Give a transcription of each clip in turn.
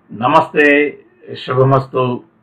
నమస్తే శుభమస్తు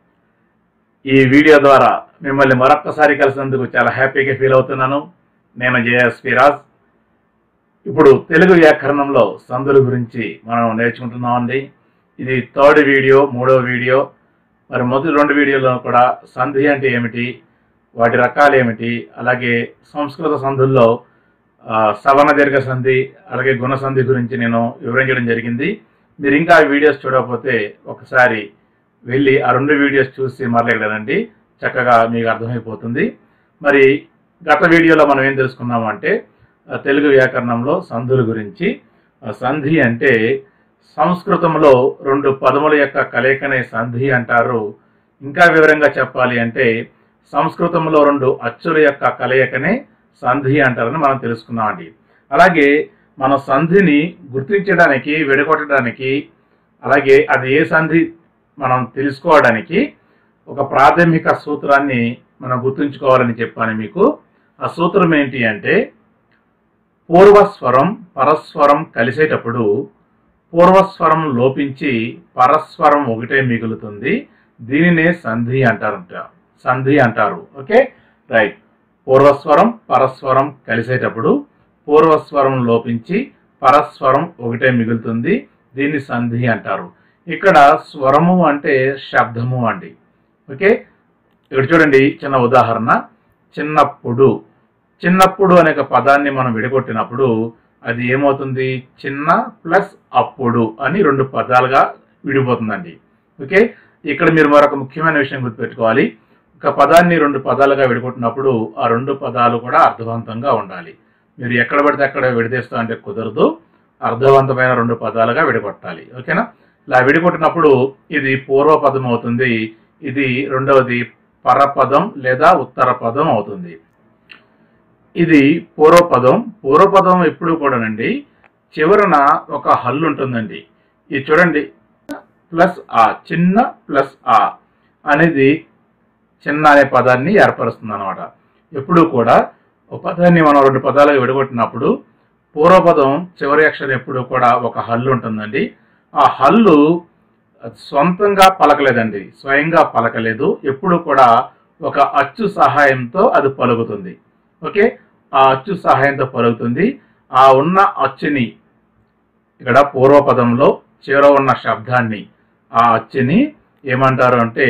ఈ వీడియో ద్వారా మిమ్మల్ని మరొక్కసారి కలిసినందుకు చాలా హ్యాపీగా ఫీల్ అవుతున్నాను నేను జేఎస్పి రాజ్ ఇప్పుడు తెలుగు వ్యాకరణంలో సందుల గురించి మనం నేర్చుకుంటున్నామండి ఇది థర్డ్ వీడియో మూడో వీడియో మరి మొదటి రెండు వీడియోలో కూడా సంధి అంటే ఏమిటి వాటి రకాలు ఏమిటి అలాగే సంస్కృత సంధుల్లో ఆ, సవర్ణ దీర్ఘ సంధి అలాగే గుణ సంధి గురించి నేను వివరించడం జరిగింది మీరు ఇంకా ఆ వీడియోస్ చూడకపోతే ఒకసారి వెళ్ళి ఆ రెండు వీడియోస్ చూసి మరలేగలనండి చక్కగా మీకు అర్థమైపోతుంది మరి గత వీడియోలో మనం ఏం తెలుసుకున్నాము అంటే ఆ, తెలుగు వ్యాకరణంలో సంధుల గురించి ఆ, సంధి అంటే సంస్కృతంలో రెండు పదముల యొక్క కలయికనే సంధి అంటారు ఇంకా వివరంగా చెప్పాలి అంటే సంస్కృతంలో రెండు అచ్చుల యొక్క కలయికనే సంధి అంటారని మనం తెలుసుకున్నామండి అలాగే మన సంధిని గుర్తించడానికి విడగొట్టడానికి అలాగే అది ఏ సంధి మనం తెలుసుకోవడానికి ఒక ప్రాథమిక సూత్రాన్ని మనం గుర్తుంచుకోవాలని చెప్పాను మీకు ఆ సూత్రం ఏంటి అంటే పూర్వస్వరం పరస్వరం కలిసేటప్పుడు పూర్వస్వరం లోపించి పరస్వరం ఒకటే మిగులుతుంది దీనినే సంధి అంటారంట సంధి అంటారు ఓకే రైట్ పూర్వస్వరం పరస్వరం కలిసేటప్పుడు పూర్వస్వరం లోపించి పరస్వరం ఒకటే మిగులుతుంది దీన్ని సంధి అంటారు ఇక్కడ స్వరము అంటే శబ్దము అండి ఓకే ఇక్కడ చూడండి చిన్న ఉదాహరణ చిన్నప్పుడు చిన్నప్పుడు అనే ఒక పదాన్ని మనం విడగొట్టినప్పుడు అది ఏమవుతుంది చిన్న ప్లస్ అప్పుడు అని రెండు పదాలుగా విడిపోతుందండి ఓకే ఇక్కడ మీరు మరొక ముఖ్యమైన విషయం గుర్తుపెట్టుకోవాలి ఒక పదాన్ని రెండు పదాలుగా విడగొట్టినప్పుడు ఆ రెండు పదాలు కూడా అర్థవంతంగా ఉండాలి మీరు ఎక్కడ పడితే అక్కడ విడదీస్తా అంటే కుదరదు అర్థవంతమైన రెండు పదాలుగా విడగొట్టాలి ఓకేనా ఇలా విడగొట్టినప్పుడు ఇది పూర్వపదం అవుతుంది ఇది రెండవది పరపదం లేదా ఉత్తర పదం అవుతుంది ఇది పూర్వపదం పూర్వపదం ఎప్పుడు కూడానండి చివరన ఒక హల్లు ఉంటుందండి ఇది చూడండి ప్లస్ ఆ చిన్న ప్లస్ ఆ అనేది చిన్న అనే పదాన్ని ఏర్పరుస్తుంది అనమాట ఎప్పుడు కూడా ఒక పదాన్ని మనం రెండు పదాలుగా విడగొట్టినప్పుడు పూర్వపదం చివరి అక్షరం ఎప్పుడు కూడా ఒక హల్లు ఉంటుందండి ఆ హల్లు సొంతంగా పలకలేదండి స్వయంగా పలకలేదు ఎప్పుడు కూడా ఒక అచ్చు సహాయంతో అది పలుకుతుంది ఓకే ఆ అచ్చు సహాయంతో పలుకుతుంది ఆ ఉన్న అచ్చుని ఇక్కడ పూర్వపదంలో చివర ఉన్న శబ్దాన్ని ఆ అచ్చుని ఏమంటారు అంటే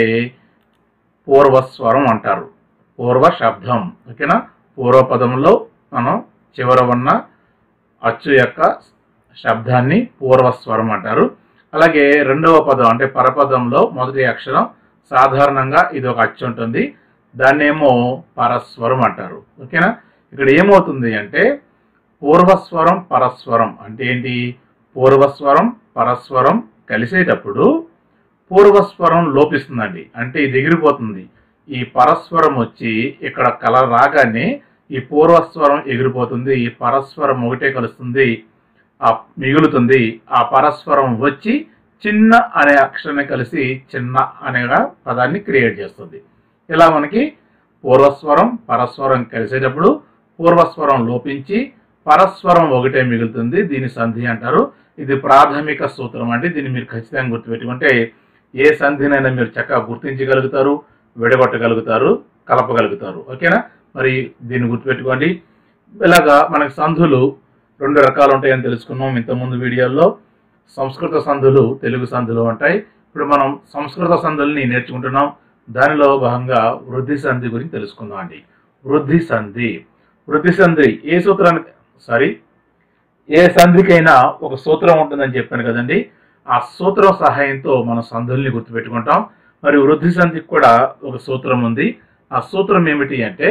పూర్వస్వరం అంటారు పూర్వ శబ్దం ఓకేనా పూర్వపదంలో మనం చివర ఉన్న అచ్చు యొక్క శబ్దాన్ని పూర్వస్వరం అంటారు అలాగే రెండవ పదం అంటే పరపదంలో మొదటి అక్షరం సాధారణంగా ఇది ఒక అచ్చు ఉంటుంది దాన్నేమో పరస్వరం అంటారు ఓకేనా ఇక్కడ ఏమవుతుంది అంటే పూర్వస్వరం పరస్వరం అంటే ఏంటి పూర్వస్వరం పరస్వరం కలిసేటప్పుడు పూర్వస్వరం లోపిస్తుందండి అంటే ఇది ఎగిరిపోతుంది ఈ పరస్వరం వచ్చి ఇక్కడ కల రాగానే ఈ పూర్వస్వరం ఎగిరిపోతుంది ఈ పరస్వరం ఒకటే కలుస్తుంది ఆ మిగులుతుంది ఆ పరస్వరం వచ్చి చిన్న అనే అక్షరాన్ని కలిసి చిన్న అనే పదాన్ని క్రియేట్ చేస్తుంది ఇలా మనకి పూర్వస్వరం పరస్వరం కలిసేటప్పుడు పూర్వస్వరం లోపించి పరస్వరం ఒకటే మిగులుతుంది దీని సంధి అంటారు ఇది ప్రాథమిక సూత్రం అండి దీన్ని మీరు ఖచ్చితంగా గుర్తుపెట్టుకుంటే ఏ సంధినైనా మీరు చక్కగా గుర్తించగలుగుతారు విడగొట్టగలుగుతారు కలపగలుగుతారు ఓకేనా మరి దీన్ని గుర్తుపెట్టుకోండి ఇలాగా మనకి సంధులు రెండు రకాలు ఉంటాయని తెలుసుకున్నాం ఇంతకుముందు వీడియోల్లో సంస్కృత సంధులు తెలుగు సంధులు ఉంటాయి ఇప్పుడు మనం సంస్కృత సంధుల్ని నేర్చుకుంటున్నాం దానిలో భాగంగా వృద్ధి సంధి గురించి తెలుసుకుందాం అండి వృద్ధి సంధి వృద్ధి సంధి ఏ సూత్రానికి సారీ ఏ సంధికైనా ఒక సూత్రం ఉంటుందని చెప్పాను కదండి ఆ సూత్రం సహాయంతో మనం సంధుల్ని గుర్తుపెట్టుకుంటాం మరి వృద్ధి సంధికి కూడా ఒక సూత్రం ఉంది ఆ సూత్రం ఏమిటి అంటే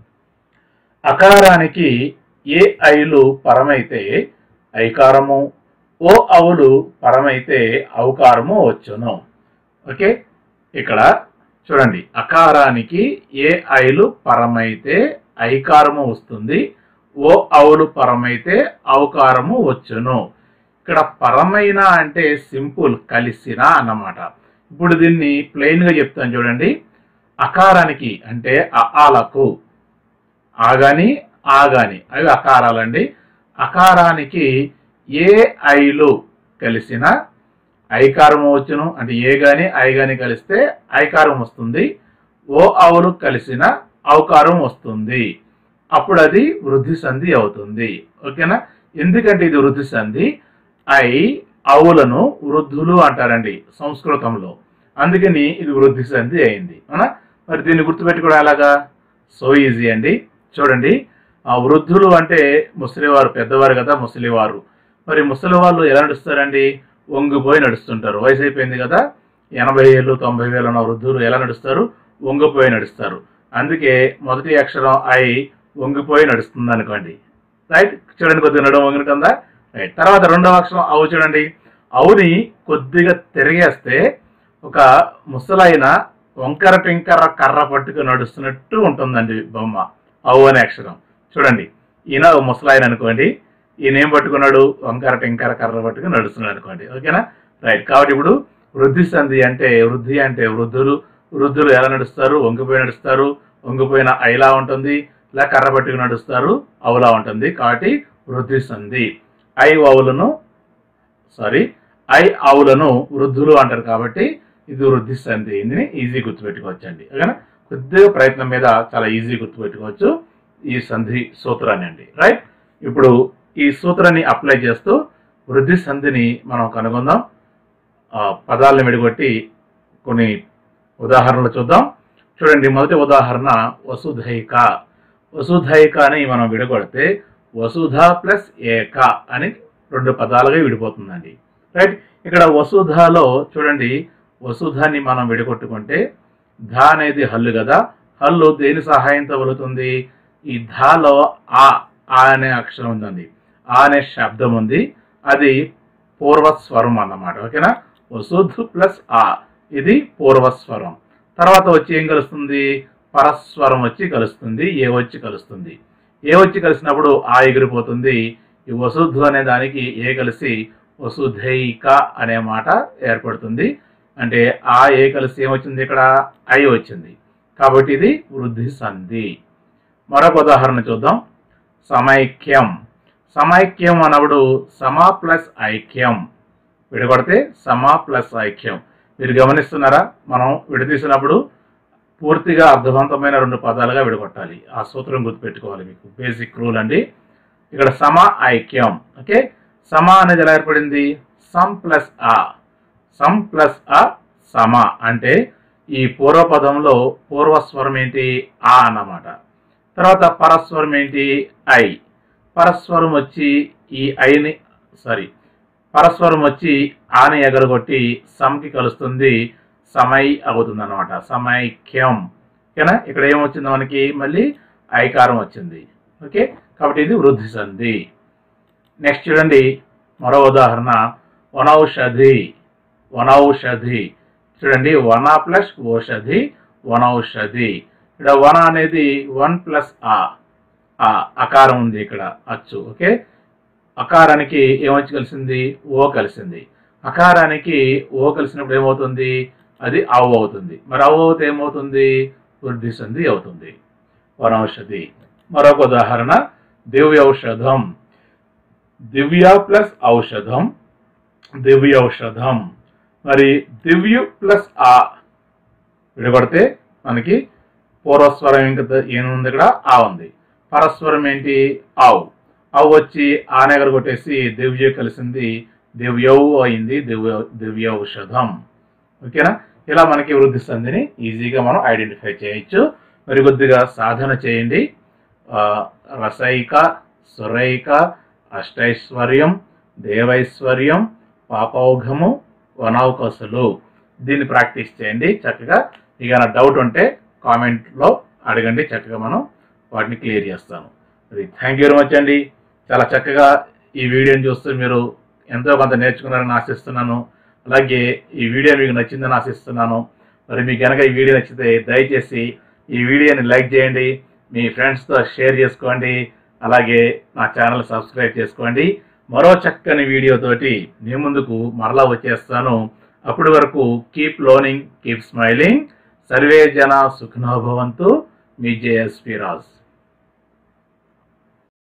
అకారానికి ఏ ఐలు పరమైతే ఐకారము ఓ అవులు పరమైతే ఔకారము వచ్చును ఓకే ఇక్కడ చూడండి అకారానికి ఏ ఐలు పరమైతే ఐకారము వస్తుంది ఓ అవులు పరమైతే ఔకారము వచ్చును ఇక్కడ పరమైన అంటే సింపుల్ కలిసిన అన్నమాట ఇప్పుడు దీన్ని ప్లెయిన్ గా చెప్తాను చూడండి అకారానికి అంటే అఆలకు ఆగాని ఆగాని అవి అకారాలండి అకారానికి ఏ ఐలు కలిసిన ఐకారం వచ్చును అంటే ఏ గాని ఐ గాని కలిస్తే ఐకారం వస్తుంది ఓ అవులు కలిసిన ఔకారం వస్తుంది అప్పుడు అది వృద్ధి సంధి అవుతుంది ఓకేనా ఎందుకంటే ఇది వృద్ధి సంధి ఐ అవులను వృద్ధులు అంటారండి సంస్కృతంలో అందుకని ఇది వృద్ధి సంధి అయింది అవునా మరి దీన్ని గుర్తుపెట్టుకోవడం ఎలాగా సో ఈజీ అండి చూడండి ఆ వృద్ధులు అంటే ముసలివారు పెద్దవారు కదా ముసలివారు మరి ముసలి వాళ్ళు ఎలా నడుస్తారండి వంగిపోయి నడుస్తుంటారు వయసు అయిపోయింది కదా ఎనభై ఏళ్ళు తొంభై వేలు ఉన్న వృద్ధులు ఎలా నడుస్తారు వంగిపోయి నడుస్తారు అందుకే మొదటి అక్షరం ఐ వంగిపోయి నడుస్తుంది అనుకోండి రైట్ చూడండి కొద్దిగా నడుము వంగినటుందా రైట్ తర్వాత రెండవ అక్షరం అవు చూడండి అవుని కొద్దిగా తిరిగేస్తే ఒక ముసలైన వంకర టింకర కర్ర పట్టుకు నడుస్తున్నట్టు ఉంటుందండి బొమ్మ అవు అనే అక్షరం చూడండి ఈయన ఓ ముసలాయన అనుకోండి ఈయన ఏం పట్టుకున్నాడు వంకర టింకర కర్ర పట్టుకు నడుస్తున్నాడు అనుకోండి ఓకేనా రైట్ కాబట్టి ఇప్పుడు వృద్ధి సంధి అంటే వృద్ధి అంటే వృద్ధులు వృద్ధులు ఎలా నడుస్తారు వంగిపోయి నడుస్తారు వంగిపోయిన ఐలా ఉంటుంది ఇలా కర్ర పట్టుకు నడుస్తారు అవులా ఉంటుంది కాబట్టి వృద్ధి సంధి ఐ అవులను సారీ ఐ ఆవులను వృద్ధులు అంటారు కాబట్టి ఇది వృద్ధి సంధి దీన్ని ఈజీ గుర్తుపెట్టుకోవచ్చు అండి ఓకేనా కొద్దిగా ప్రయత్నం మీద చాలా ఈజీ గుర్తుపెట్టుకోవచ్చు ఈ సంధి సూత్రాన్ని అండి రైట్ ఇప్పుడు ఈ సూత్రాన్ని అప్లై చేస్తూ వృద్ధి సంధిని మనం కనుగొందాం ఆ, పదాలను విడగొట్టి కొన్ని ఉదాహరణలు చూద్దాం చూడండి మొదటి ఉదాహరణ వసుధైక వసుధైకాని మనం విడగొడితే వసుధ ప్లస్ ఏక అని రెండు పదాలుగా విడిపోతుందండి రైట్ ఇక్కడ వసుధలో చూడండి వసుధాన్ని మనం విడగొట్టుకుంటే ధ అనేది హల్లు కదా హల్లు దేని సహాయంతో వెళుతుంది ఈ ధాలో ఆ ఆ అనే అక్షరం ఉందండి ఆ అనే శబ్దం ఉంది అది పూర్వస్వరం అన్నమాట ఓకేనా వసుధ్ ప్లస్ ఆ ఇది పూర్వస్వరం తర్వాత వచ్చి ఏం కలుస్తుంది పరస్వరం వచ్చి కలుస్తుంది ఏ వచ్చి కలుస్తుంది ఏ వచ్చి కలిసినప్పుడు ఆ ఎగిరిపోతుంది ఈ వసుధు అనే దానికి ఏ కలిసి వసుధైక అనే మాట ఏర్పడుతుంది అంటే ఆ ఏ కలిసి ఏమొచ్చింది ఇక్కడ ఐ వచ్చింది కాబట్టి ఇది వృద్ధి సంధి మరొక ఉదాహరణ చూద్దాం సమైక్యం సమైక్యం అన్నప్పుడు సమా ప్లస్ ఐక్యం విడగొడితే సమా ప్లస్ ఐక్యం మీరు గమనిస్తున్నారా మనం విడదీసినప్పుడు పూర్తిగా అర్థవంతమైన రెండు పదాలుగా విడగొట్టాలి ఆ సూత్రం గుర్తుపెట్టుకోవాలి మీకు బేసిక్ రూల్ అండి ఇక్కడ సమ ఐక్యం ఓకే సమ అనేది ఎలా ఏర్పడింది సమ్ ప్లస్ ఆ సమ్ ప్లస్ అ సమ అంటే ఈ పూర్వపదంలో పూర్వస్వరం ఏంటి ఆ అన్నమాట తర్వాత పరస్వరం ఏంటి ఐ పరస్వరం వచ్చి ఈ ఐని సారీ పరస్వరం వచ్చి ఆని ఎగరగొట్టి సమ్కి కలుస్తుంది సమై అవుతుంది అనమాట సమైక్యం ఓకేనా ఇక్కడ ఏమొచ్చింది మనకి మళ్ళీ ఐకారం వచ్చింది ఓకే కాబట్టి ఇది వృద్ధి సంధి నెక్స్ట్ చూడండి మరో ఉదాహరణ వనౌషధి వనౌషధి చూడండి వన ప్లస్ ఓషధి వనౌషధి ఇక్కడ వన అనేది వన్ ప్లస్ ఆ ఆ అకారం ఉంది ఇక్కడ అచ్చు ఓకే అకారానికి ఏమొచ్చి కలిసింది ఓ కలిసింది అకారానికి ఓ కలిసినప్పుడు ఏమవుతుంది అది అవు అవుతుంది మరి అవు అవుతే ఏమవుతుంది వృద్ధి సంధి అవుతుంది వనౌషధి మరొక ఉదాహరణ దివ్య ఔషధం దివ్య ప్లస్ ఔషధం దివ్య ఔషధం మరి దివ్యు ప్లస్ ఆ విడగొడితే మనకి పూర్వస్వరం ఇంకా ఏముంది ఇక్కడ ఆ ఉంది పరస్వరం ఏంటి ఆవు ఆవు వచ్చి ఆనగర కొట్టేసి దివ్య కలిసింది దివ్యవు అయింది దివ్య దివ్య ఔషధం ఓకేనా ఇలా మనకి వృద్ధి సంధిని ఈజీగా మనం ఐడెంటిఫై చేయొచ్చు మరి కొద్దిగా సాధన చేయండి ఆ, రసైక సురైక అష్టైశ్వర్యం దేవైశ్వర్యం పాపౌఘము వనౌకసులు దీన్ని ప్రాక్టీస్ చేయండి చక్కగా ఇక నా డౌట్ ఉంటే కామెంట్లో అడగండి చక్కగా మనం వాటిని క్లియర్ చేస్తాను మరి థ్యాంక్ యూ వెరీ మచ్ అండి చాలా చక్కగా ఈ వీడియోని చూస్తూ మీరు ఎంతో కొంత నేర్చుకున్నారని ఆశిస్తున్నాను అలాగే ఈ వీడియో మీకు నచ్చిందని ఆశిస్తున్నాను మరి మీకు కనుక ఈ వీడియో నచ్చితే దయచేసి ఈ వీడియోని లైక్ చేయండి మీ ఫ్రెండ్స్తో షేర్ చేసుకోండి అలాగే నా ఛానల్ సబ్స్క్రైబ్ చేసుకోండి మరో చక్కని వీడియోతోటి మీ ముందుకు మరలా వచ్చేస్తాను అప్పటి వరకు కీప్ లోనింగ్ కీప్ స్మైలింగ్ సర్వే జన సుఖనోభవంతు మీ జేఎస్పి రాజ్